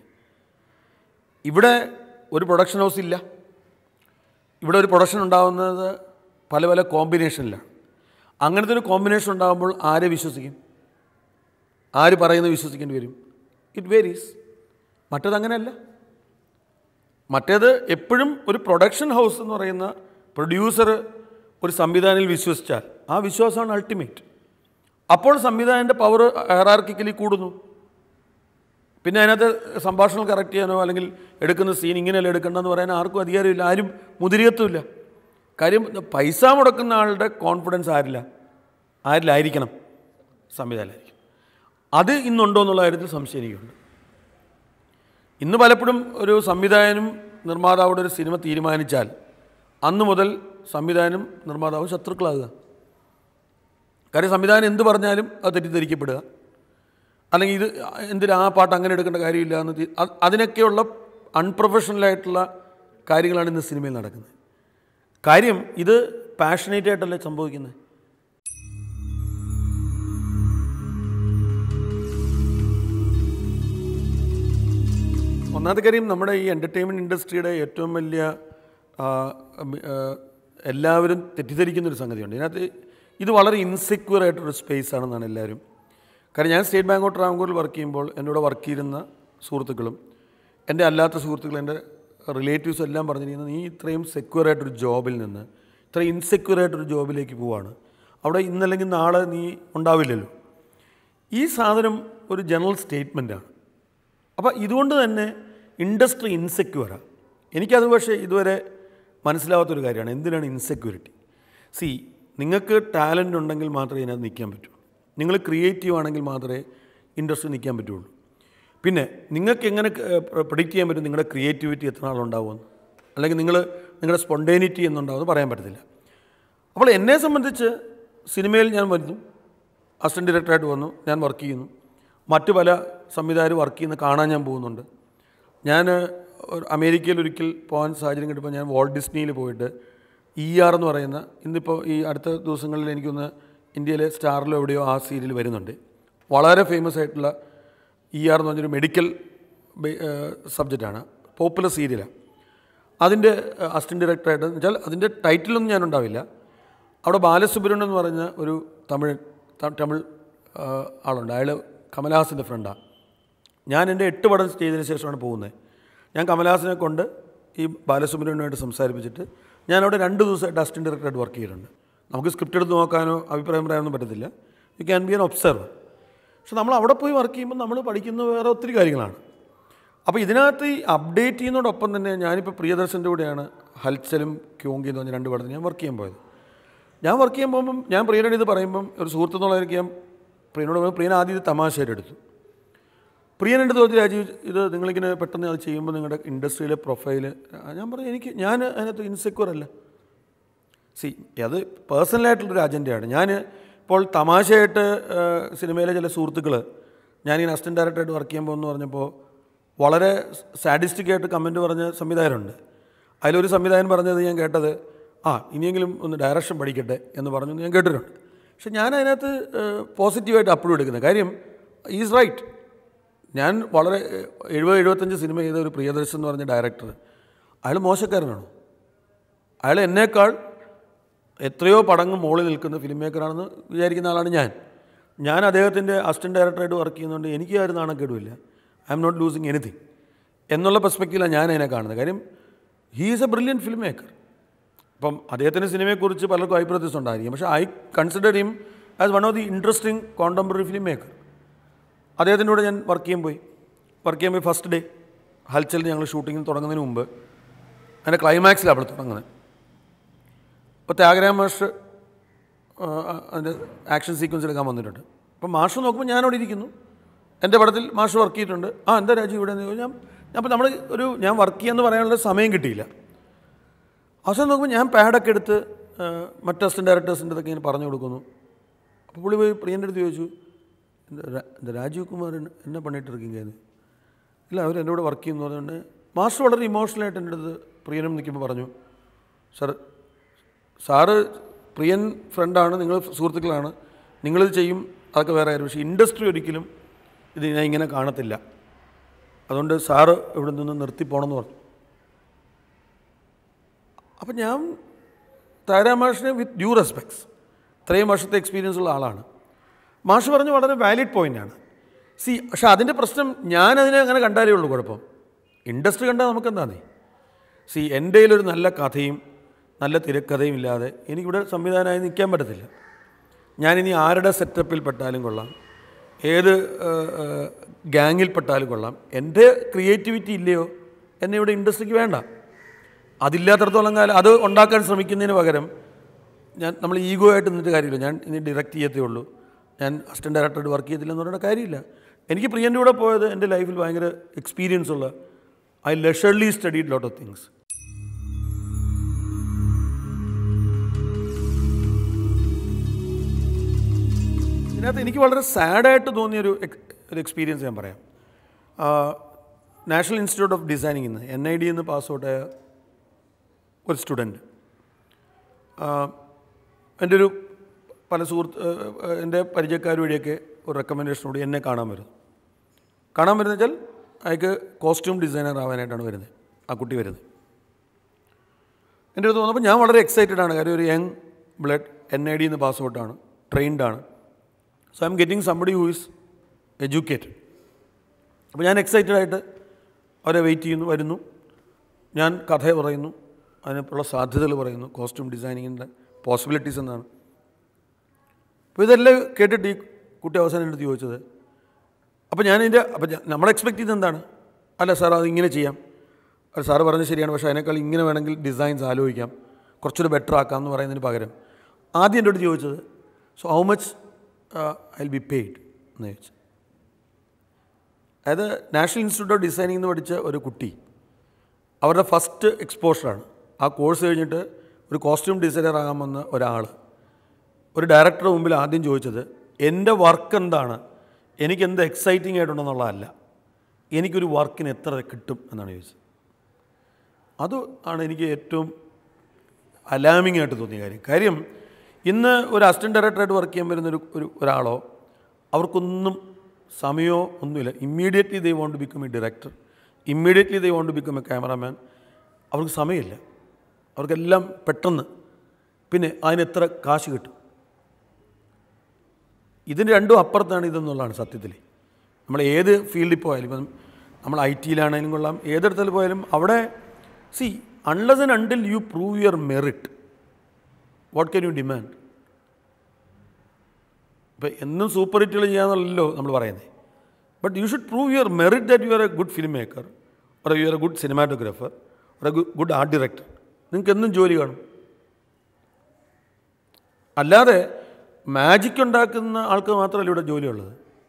ഇവിടെ ഒരു പ്രൊഡക്ഷൻ ഹൗസ് ഇല്ല ഇവിടെ ഒരു പ്രൊഡക്ഷൻ ഉണ്ടാകുന്നത് പല പല കോമ്പിനേഷനിലാണ് അങ്ങനത്തെ ഒരു കോമ്പിനേഷൻ ഉണ്ടാകുമ്പോൾ ആരെ വിശ്വസിക്കും ആര് പറയുന്നത് വിശ്വസിക്കേണ്ടി വരും ഇറ്റ് വേരീസ് മറ്റേത് അങ്ങനെയല്ല മറ്റേത് എപ്പോഴും ഒരു പ്രൊഡക്ഷൻ ഹൗസ് എന്ന് പറയുന്ന പ്രൊഡ്യൂസർ ഒരു സംവിധാനത്തിൽ വിശ്വസിച്ചാൽ ആ വിശ്വാസമാണ് അൾട്ടിമേറ്റ് അപ്പോൾ സംവിധാനൻ്റെ പവർ ഹെറാർക്കിക്കലി കൂടുന്നു പിന്നെ അതിനകത്ത് സംഭാഷണം കറക്റ്റ് ചെയ്യാനോ അല്ലെങ്കിൽ എടുക്കുന്ന സീൻ ഇങ്ങനെയല്ല എടുക്കേണ്ടതെന്ന് പറയാൻ ആർക്കും അധികാരമില്ല ആരും മുതിരിയത്തുമില്ല കാര്യം പൈസ മുടക്കുന്ന ആളുടെ കോൺഫിഡൻസ് ആരില്ല ആരിലായിരിക്കണം സംവിധാനമായിരിക്കും അത് ഇന്നുണ്ടോ എന്നുള്ള കാര്യത്തിൽ സംശയം എനിക്കുണ്ട് ഇന്ന് പലപ്പോഴും ഒരു സംവിധായകനും നിർമ്മാതാവുടെ ഒരു സിനിമ തീരുമാനിച്ചാൽ അന്ന് മുതൽ സംവിധാനം നിർമ്മാതാവും ശത്രുക്കളാകുക കാര്യം സംവിധാനം എന്ത് പറഞ്ഞാലും അത് തെറ്റിദ്ധരിക്കപ്പെടുക അല്ലെങ്കിൽ ഇത് എന്തിനാ ആ പാട്ട് അങ്ങനെ എടുക്കേണ്ട കാര്യമില്ല എന്ന് തി- അത് അതിനൊക്കെയുള്ള അൺപ്രൊഫഷണലായിട്ടുള്ള കാര്യങ്ങളാണ് ഇന്ന് സിനിമയിൽ നടക്കുന്നത് കാര്യം ഇത് പാഷനേറ്റ് ആയിട്ടല്ലേ സംഭവിക്കുന്നത് ഒന്നാമത്തെ കാര്യം നമ്മുടെ ഈ എൻ്റർടൈൻമെൻറ്റ് ഇൻഡസ്ട്രിയുടെ ഏറ്റവും വലിയ ആ, ഉം, ആ, എല്ലാവരും തെറ്റിദ്ധരിക്കുന്ന ഒരു സംഗതിയുണ്ട് ഇതിനകത്ത് ഇത് വളരെ ഇൻസെക്യൂർ ആയിട്ടൊരു സ്പേസ് ആണെന്നാണ് എല്ലാവരും കാരണം ഞാൻ സ്റ്റേറ്റ് ബാങ്ക് ഓഫ് ട്രാവൻകൂറിൽ വർക്ക് ചെയ്യുമ്പോൾ എന്നോട് വർക്ക് ചെയ്യുന്ന സുഹൃത്തുക്കളും എൻ്റെ അല്ലാത്ത സുഹൃത്തുക്കൾ എൻ്റെ റിലേറ്റീവ്സ് എല്ലാം പറഞ്ഞിരിക്കുന്നത് നീ ഇത്രയും സെക്യൂർ ആയിട്ടൊരു ജോബിൽ നിന്ന് ഇത്രയും ഇൻസെക്യൂർ ആയിട്ടൊരു ജോബിലേക്ക് പോവാണ് അവിടെ ഇന്നല്ലെങ്കിൽ നാളെ നീ ഉണ്ടാവില്ലല്ലോ ഈ സാധനം ഒരു ജനറൽ സ്റ്റേറ്റ്മെൻറ്റാണ് അപ്പോൾ ഇതുകൊണ്ട് തന്നെ ഇൻഡസ്ട്രി ഇൻസെക്യൂറാണ് എനിക്കത് പക്ഷേ ഇതുവരെ മനസ്സിലാവാത്തൊരു കാര്യമാണ് എന്തിനാണ് ഇൻസെക്യൂരിറ്റി സി നിങ്ങൾക്ക് ടാലൻ്റ് ഉണ്ടെങ്കിൽ മാത്രമേ ഇതിനകത്ത് നിൽക്കാൻ പറ്റൂ നിങ്ങൾ ക്രിയേറ്റീവ് ആണെങ്കിൽ മാത്രമേ ഇൻഡസ്ട്രി നിൽക്കാൻ പറ്റുള്ളൂ പിന്നെ നിങ്ങൾക്ക് എങ്ങനെ പ്രഡിക്റ്റ് ചെയ്യാൻ പറ്റും നിങ്ങളുടെ ക്രിയേറ്റിവിറ്റി എത്ര നാളുണ്ടാവുമെന്ന് അല്ലെങ്കിൽ നിങ്ങൾ നിങ്ങളുടെ സ്പോണ്ടേനിറ്റി എന്നുണ്ടാവുമെന്ന് പറയാൻ പറ്റത്തില്ല അപ്പോൾ എന്നെ സംബന്ധിച്ച് സിനിമയിൽ ഞാൻ വരുന്നു അസിസ്റ്റൻറ്റ് ഡയറക്ടറായിട്ട് വന്നു ഞാൻ വർക്ക് ചെയ്യുന്നു മറ്റു പല സംവിധായകർ വർക്ക് ചെയ്യുന്ന കാണാൻ ഞാൻ പോകുന്നുണ്ട് ഞാൻ ഒരു അമേരിക്കയിൽ ഒരിക്കൽ പോകാൻ സാഹചര്യം കിട്ടുമ്പോൾ ഞാൻ വോൾട്ട് ഡിസ്നിയിൽ പോയിട്ട് ഇ ആർ എന്ന് പറയുന്ന ഇന്നിപ്പോൾ ഈ അടുത്ത ദിവസങ്ങളിൽ എനിക്കൊന്ന് ഇന്ത്യയിലെ സ്റ്റാറിലോ എവിടെയോ ആ സീരിയൽ വരുന്നുണ്ട് വളരെ ഫേമസ് ആയിട്ടുള്ള ഇ ആർ എന്ന് പറഞ്ഞൊരു മെഡിക്കൽ സബ്ജക്റ്റാണ് പോപ്പുലർ സീരിയലാണ് അതിൻ്റെ അസിസ്റ്റൻറ്റ് ഡയറക്ടറായിട്ട് എന്ന് വെച്ചാൽ അതിൻ്റെ ടൈറ്റിലൊന്നും ഞാനുണ്ടാവില്ല അവിടെ ബാലസുബ്രഹ്മണ്യം എന്ന് പറഞ്ഞ ഒരു തമിഴ് ത- തമിഴ് ആ, ആളുണ്ട് അയാൾ കമലഹാസൻ്റെ ഫ്രണ്ടാണ് ഞാൻ എൻ്റെ എട്ട് പടം ചെയ്തതിന് ശേഷമാണ് പോകുന്നത് ഞാൻ കമലഹാസനെ കൊണ്ട് ഈ ബാലസുബ്രഹ്മണ്യമായിട്ട് സംസാരിപ്പിച്ചിട്ട് ഞാൻ അവിടെ രണ്ട് ദിവസമായിട്ട് അസിസ്റ്റൻറ്റ് ഡയറക്ടറായിട്ട് വർക്ക് ചെയ്തിട്ടുണ്ട് നമുക്ക് സ്ക്രിപ്റ്റ് എടുത്ത് നോക്കാനോ അഭിപ്രായം പറയാനൊന്നും പറ്റത്തില്ല you can be an observer പക്ഷെ നമ്മൾ അവിടെ പോയി വർക്ക് ചെയ്യുമ്പോൾ നമ്മൾ പഠിക്കുന്ന വേറെ ഒത്തിരി കാര്യങ്ങളാണ് അപ്പോൾ ഇതിനകത്ത് ഈ അപ്ഡേറ്റ് ചെയ്യുന്നതോടൊപ്പം തന്നെ ഞാനിപ്പോൾ പ്രിയദർശൻ്റെ കൂടെയാണ് ഹൽച്ചലും ക്യോങ്കി എന്ന് പറഞ്ഞ രണ്ട് പടത്തിന് ഞാൻ വർക്ക് ചെയ്യാൻ പോയത് ഞാൻ വർക്ക് ചെയ്യാൻ പോകുമ്പം ഞാൻ പ്രിയനോട് ഇത് പറയുമ്പം ഒരു സുഹൃത്ത് എന്നുള്ളതായിരിക്കും ഞാൻ പ്രിയനോട് പറയുമ്പോൾ പ്രിയൻ ആദ്യം ഇത് തമാശയായിട്ട് എടുത്തു പ്രിയൻ എൻ്റെ തോന്നി രാജീവ് ഇത് നിങ്ങളിങ്ങനെ പെട്ടെന്ന് അത് ചെയ്യുമ്പോൾ നിങ്ങളുടെ ഇൻഡസ്ട്രിയിലെ പ്രൊഫൈൽ ഞാൻ പറഞ്ഞു എനിക്ക് ഞാൻ അതിനകത്ത് ഇൻസെക്യൂർ അല്ല സി അത് പേഴ്സണലായിട്ടുള്ളൊരു അജണ്ടയാണ് ഞാൻ ഇപ്പോൾ തമാശയായിട്ട് ആ, സിനിമയിലെ ചില സുഹൃത്തുക്കൾ ഞാനിങ്ങനെ അസിസ്റ്റൻറ്റ് ഡയറക്ടറായിട്ട് വർക്ക് ചെയ്യാൻ പോകുമെന്ന് പറഞ്ഞപ്പോൾ വളരെ സാഡിസ്റ്റിക് ആയിട്ട് കമൻറ്റ് പറഞ്ഞ സംവിധായകരുണ്ട് അതിലൊരു സംവിധായകൻ പറഞ്ഞത് ഞാൻ കേട്ടത് ആ ഇനിയെങ്കിലും ഒന്ന് ഡയറക്ഷൻ പഠിക്കട്ടെ എന്ന് പറഞ്ഞു ഞാൻ കേട്ടിട്ടുണ്ട് പക്ഷെ ഞാൻ അതിനകത്ത് പോസിറ്റീവായിട്ട് അപ്രൂവ് എടുക്കുന്നത് കാര്യം ഈസ് റൈറ്റ് ഞാൻ വളരെ എഴുപത് എഴുപത്തഞ്ച് സിനിമ ചെയ്ത ഒരു പ്രിയദർശൻ എന്ന് പറഞ്ഞ ഡയറക്ടർ അയാൾ മോശക്കാരനാണോ അയാൾ എന്നേക്കാൾ എത്രയോ പടങ്ങ് മുകളിൽ നിൽക്കുന്ന ഫിലിം മേക്കറാണെന്ന് വിചാരിക്കുന്ന ആളാണ് ഞാൻ ഞാൻ അദ്ദേഹത്തിൻ്റെ അസിസ്റ്റൻറ്റ് ഡയറക്ടറായിട്ട് വർക്ക് ചെയ്യുന്നതുകൊണ്ട് എനിക്ക് ആ ഒരു നാണക്കേടുമില്ല I'm not losing anything എന്നുള്ള പെർസ്പെക്റ്റീവിലാണ് ഞാൻ അതിനെ കാണുന്നത് കാര്യം he is a brilliant film maker അപ്പം അദ്ദേഹത്തിൻ്റെ സിനിമയെക്കുറിച്ച് പലർക്കും അഭിപ്രായ വ്യത്യാസം ഉണ്ടായിരിക്കും പക്ഷേ I consider him as one of the interesting contemporary film maker അദ്ദേഹത്തിൻ്റെ കൂടെ ഞാൻ വർക്ക് ചെയ്യാൻ പോയി വർക്ക് ചെയ്യാൻ പോയി ഫസ്റ്റ് ഡേ ഹൽച്ചൽ ഞങ്ങൾ ഷൂട്ടിങ്ങിന് തുടങ്ങുന്നതിന് മുമ്പ് അതിൻ്റെ ക്ലൈമാക്സിലാണ് അവിടെ തുടങ്ങുന്നത് ഇപ്പോൾ ത്യാഗരാജ മാഷ് ആ, അതിൻ്റെ ആക്ഷൻ സീക്വൻസ് എടുക്കാൻ വന്നിട്ടുണ്ട് അപ്പോൾ മാഷ് നോക്കുമ്പോൾ ഞാൻ അവിടെ ഇരിക്കുന്നു എൻ്റെ പടത്തിൽ മാഷ് വർക്ക് ചെയ്തിട്ടുണ്ട് ആ എന്താ രാജീവ് ഇവിടെ എന്ന് ചോദിച്ചാൽ ഞാൻ അപ്പോൾ നമ്മൾ ഒരു ഞാൻ വർക്ക് ചെയ്യാന്ന് പറയാനുള്ള സമയം കിട്ടിയില്ല അവസാനം നോക്കുമ്പോൾ ഞാൻ പാഡൊക്കെ എടുത്ത് ആ, മറ്റ് അസിസ്റ്റൻറ്റ് ഡയറക്ടേഴ്സിൻ്റെ ഇതൊക്കെ ഇങ്ങനെ പറഞ്ഞു കൊടുക്കുന്നു അപ്പോൾ പുള്ളി പോയി പ്രിയൻ്റെ അടുത്ത് ചോദിച്ചു இந்த ரா- இந்த ராஜீவ் குமார் என்ன என்ன பண்ணிட்டு இருக்கீங்க ഇത് ഇല്ല അവർ എൻ്റെ കൂടെ വർക്ക് ചെയ്യുന്നു പറഞ്ഞുകൊണ്ട് മാസ്റ്റർ വളരെ ഇമോഷണലായിട്ട് എൻ്റെ അടുത്ത് പ്രിയനും നിൽക്കുമ്പോൾ പറഞ്ഞു സാർ സാറ് പ്രിയൻ ഫ്രണ്ടാണ് നിങ്ങൾ സുഹൃത്തുക്കളാണ് നിങ്ങളിത് ചെയ്യും അതൊക്കെ വേറെ കാര്യം പക്ഷേ ഇൻഡസ്ട്രി ഒരിക്കലും ഇത് ഞാൻ ഇങ്ങനെ കാണത്തില്ല അതുകൊണ്ട് സാറ് ഇവിടെ നിന്ന് നിർത്തി പോകണമെന്ന് പറഞ്ഞു അപ്പം ഞാൻ താരാമാഷിനെ വിത്ത് ഡ്യൂ റെസ്പെക്ട്സ് ഇത്രയും വർഷത്തെ എക്സ്പീരിയൻസ് ഉള്ള ആളാണ് മാഷ് പറഞ്ഞ വളരെ വാലിഡ് പോയിൻ്റാണ് സി പക്ഷേ അതിൻ്റെ പ്രശ്നം ഞാൻ അതിനെ അങ്ങനെ കണ്ടാലേ ഉള്ളൂ കുഴപ്പം ഇൻഡസ്ട്രി കണ്ടാൽ നമുക്കെന്താന്നേ സി എൻ്റെ കയ്യിലൊരു നല്ല കഥയും നല്ല തിരക്കഥയും ഇല്ലാതെ എനിക്കിവിടെ സംവിധാനമായി നിൽക്കാൻ പറ്റത്തില്ല ഞാനിനി ആരുടെ സെറ്റപ്പിൽ പെട്ടാലും കൊള്ളാം ഏത് ഗ്യാങ്ങിൽ പെട്ടാലും കൊള്ളാം എൻ്റെ ക്രിയേറ്റിവിറ്റി ഇല്ലയോ എന്നെ ഇവിടെ ഇൻഡസ്ട്രിക്ക് വേണ്ട അതില്ലാത്തടത്തോളം കാലം അത് ഉണ്ടാക്കാൻ ശ്രമിക്കുന്നതിന് പകരം ഞാൻ നമ്മൾ ഈഗോ ആയിട്ട് നിന്നിട്ട് കാര്യമില്ല ഞാൻ ഇനി ഡയറക്റ്റ് ചെയ്യത്തേ ഉള്ളൂ ഞാൻ അസിസ്റ്റൻറ്റ് ഡയറക്ടറായിട്ട് വർക്ക് ചെയ്തില്ലെന്ന് പറയുന്ന കാര്യമില്ല എനിക്ക് പ്രിയൻ്റെ കൂടെ പോയത് എൻ്റെ ലൈഫിൽ ഭയങ്കര എക്സ്പീരിയൻസ് ഉള്ള I leisurely studied lot of things ഇതിനകത്ത് എനിക്ക് വളരെ സാഡായിട്ട് തോന്നിയൊരു എക്- ഒരു എക്സ്പീരിയൻസ് ഞാൻ പറയാം ആ, നാഷണൽ ഇൻസ്റ്റിറ്റ്യൂട്ട് ഓഫ് ഡിസൈനിങ് നിന്ന് എൻ ഐ ഡി എന്ന് പാസ് ഔട്ടായ ഒരു സ്റ്റുഡൻറ്റ് എൻ്റെ ഒരു പല സുഹൃത്ത് ആ, എൻ്റെ പരിചയക്കാർ വഴിയൊക്കെ ഒരു റെക്കമെൻഡേഷനോട് എന്നെ കാണാൻ വരുന്നു കാണാൻ വരുന്നത് വെച്ചാൽ അയാൾക്ക് കോസ്റ്റ്യൂം ഡിസൈനർ ആവാനായിട്ടാണ് വരുന്നത് ആ കുട്ടി വരുന്നത് എൻ്റെ അടുത്ത് വന്നപ്പോൾ ഞാൻ വളരെ എക്സൈറ്റഡ് ആണ് കാര്യം ഒരു young blood N I D എന്ന് പാസ് ഔട്ടാണ് ട്രെയിൻഡ് ആണ് so I'm getting somebody who is educated അപ്പോൾ ഞാൻ എക്സൈറ്റഡ് ആയിട്ട് അവരെ വെയിറ്റ് ചെയ്യുന്നു വരുന്നു ഞാൻ കഥ പറയുന്നു അതിനുള്ള സാധ്യതകൾ പറയുന്നു കോസ്റ്റ്യൂം ഡിസൈനിങ്ങിൻ്റെ പോസിബിലിറ്റീസ് എന്നാണ് അപ്പോൾ ഇതെല്ലാം കേട്ടിട്ട് ഈ കുട്ടി അവസാനം എൻ്റെ അടുത്ത് ചോദിച്ചത് അപ്പോൾ ഞാനിതിൻ്റെ അപ്പോൾ ഞാൻ- നമ്മൾ എക്സ്പെക്ട് ചെയ്യുന്നത് എന്താണ് അല്ല സാർ അത് ഇങ്ങനെ ചെയ്യാം അത് സാറ് പറഞ്ഞത് ശരിയാണ് പക്ഷേ അതിനേക്കാൾ ഇങ്ങനെ വേണമെങ്കിൽ ഡിസൈൻസ് ആലോചിക്കാം കുറച്ചുകൂടി ബെറ്റർ ആക്കാം എന്ന് പറയുന്നതിന് പകരം ആദ്യം എൻ്റെ അടുത്ത് ചോദിച്ചത് so how much I will be paid എന്ന് ചോദിച്ചു അതായത് നാഷണൽ ഇൻസ്റ്റിറ്റ്യൂട്ട് ഓഫ് ഡിസൈനിങ് എന്ന് പഠിച്ച ഒരു കുട്ടി അവരുടെ ഫസ്റ്റ് എക്സ്പോഷറാണ് ആ കോഴ്സ് കഴിഞ്ഞിട്ട് ഒരു കോസ്റ്റ്യൂം ഡിസൈനർ ആകാമെന്ന ഒരാൾ ഒരു ഡയറക്ടറുടെ മുമ്പിൽ ആദ്യം ചോദിച്ചത് എൻ്റെ വർക്ക് എന്താണ് എനിക്ക് എന്ത് എക്സൈറ്റിംഗ് ആയിട്ടുണ്ടെന്നുള്ളതല്ല എനിക്കൊരു വർക്കിന് എത്ര കിട്ടും എന്നാണ് ചോദിച്ചത് അത് ആണ് എനിക്ക് ഏറ്റവും അലാമിംഗ് ആയിട്ട് തോന്നിയ കാര്യം കാര്യം ഇന്ന് ഒരു അസിസ്റ്റൻറ്റ് ഡയറക്ടറായിട്ട് വർക്ക് ചെയ്യാൻ വരുന്ന ഒരു ഒരു ഒരാളോ അവർക്കൊന്നും സമയമോ ഒന്നുമില്ല immediately they want to become a director immediately they want to become a cameraman അവർക്ക് സമയമില്ല അവർക്കെല്ലാം പെട്ടെന്ന് പിന്നെ അതിന് എത്ര കാശ് കിട്ടും ഇതിന് രണ്ടും അപ്പുറത്താണ് ഇതെന്നുള്ളതാണ് സത്യത്തിൽ നമ്മൾ ഏത് ഫീൽഡിൽ പോയാലും ഇപ്പം നമ്മൾ ഐ ടിയിലാണെങ്കിലും കൊള്ളാം ഏതിടത്തിൽ പോയാലും അവിടെ see unless and until you prove your merit what can you demand ഇപ്പം എന്നും സൂപ്പർ ഹിറ്റുകൾ ചെയ്യാന്നുള്ളല്ലോ നമ്മൾ പറയുന്നത് but you should prove your merit that you are a good film maker or you are a good cinematographer or a good art director നിങ്ങൾക്ക് എന്നും ജോലി കാണും അല്ലാതെ മാജിക് ഉണ്ടാക്കുന്ന ആൾക്ക് മാത്രമല്ല ഇവിടെ ജോലിയുള്ളത്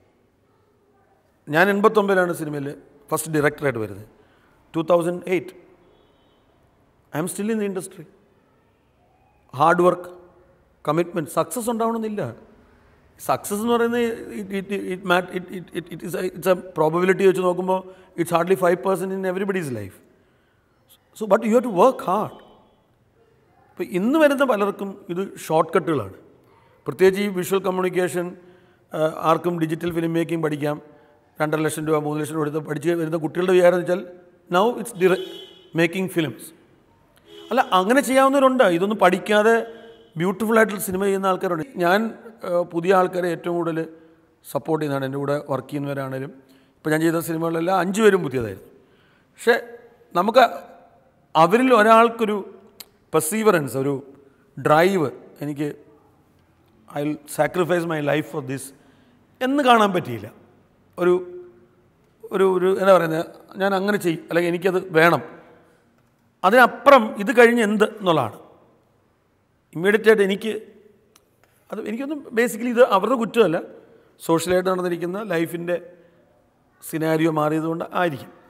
ഞാൻ എൺപത്തൊമ്പതിലാണ് സിനിമയിൽ ഫസ്റ്റ് ഡയറക്ടറായിട്ട് വരുന്നത് two thousand eight I'm still in the industry hard work commitment success ഉണ്ടാവണമെന്നില്ല സക്സസ് എന്ന് പറയുന്നത് ഇറ്റ്സ് എ പ്രോബബിലിറ്റി വെച്ച് നോക്കുമ്പോൾ it's hardly five percent in everybody's life so but you have to work hard ഇപ്പോൾ ഇന്ന് വരുന്ന പലർക്കും ഇത് ഷോർട്ട് കട്ടുകളാണ് പ്രത്യേകിച്ച് ഈ വിഷ്വൽ കമ്മ്യൂണിക്കേഷൻ ആർക്കും ഡിജിറ്റൽ ഫിലിം മേക്കിംഗ് പഠിക്കാം രണ്ടര ലക്ഷം രൂപ മൂന്ന് ലക്ഷം രൂപ എടുത്ത് പഠിച്ച് വരുന്ന കുട്ടികളുടെ വിചാരം എന്ന് വെച്ചാൽ നൗ ഇറ്റ്സ് ഡിറ മേക്കിംഗ് ഫിലിംസ് അല്ല അങ്ങനെ ചെയ്യാവുന്നവരുണ്ട് ഇതൊന്നും പഠിക്കാതെ ബ്യൂട്ടിഫുൾ ആയിട്ടുള്ള സിനിമ ചെയ്യുന്ന ആൾക്കാരുണ്ട് ഞാൻ ഏഹ്, പുതിയ ആൾക്കാരെ ഏറ്റവും കൂടുതൽ സപ്പോർട്ട് ചെയ്യുന്നതാണ് എൻ്റെ കൂടെ വർക്ക് ചെയ്യുന്നവരാണേലും ഇപ്പോൾ ഞാൻ ചെയ്ത സിനിമകളിലെല്ലാം അഞ്ച് പേരും പുതിയതായിരുന്നു പക്ഷേ നമുക്ക് അവരിൽ ഒരാൾക്കൊരു പെർസീവറൻസ് ഒരു ഡ്രൈവ് എനിക്ക് I will sacrifice my life for this എന്ന് കാണാൻ പറ്റിയില്ല ഒരു ഒരു ഒരു എന്താ പറയുന്നത് ഞാൻ അങ്ങനെ ചെയ്യും അല്ലെങ്കിൽ എനിക്കത് വേണം അതിനപ്പുറം ഇത് കഴിഞ്ഞ് എന്ത് എന്നുള്ളതാണ് ഇമ്മീഡിയറ്റ് ആയിട്ട് എനിക്ക് അത് എനിക്കൊന്നും ബേസിക്കലി ഇത് അവരുടെ കുറ്റമല്ല സോഷ്യലായിട്ട് നടന്നിരിക്കുന്ന ലൈഫിൻ്റെ സിനാരിയോ മാറിയതുകൊണ്ട് ആയിരിക്കും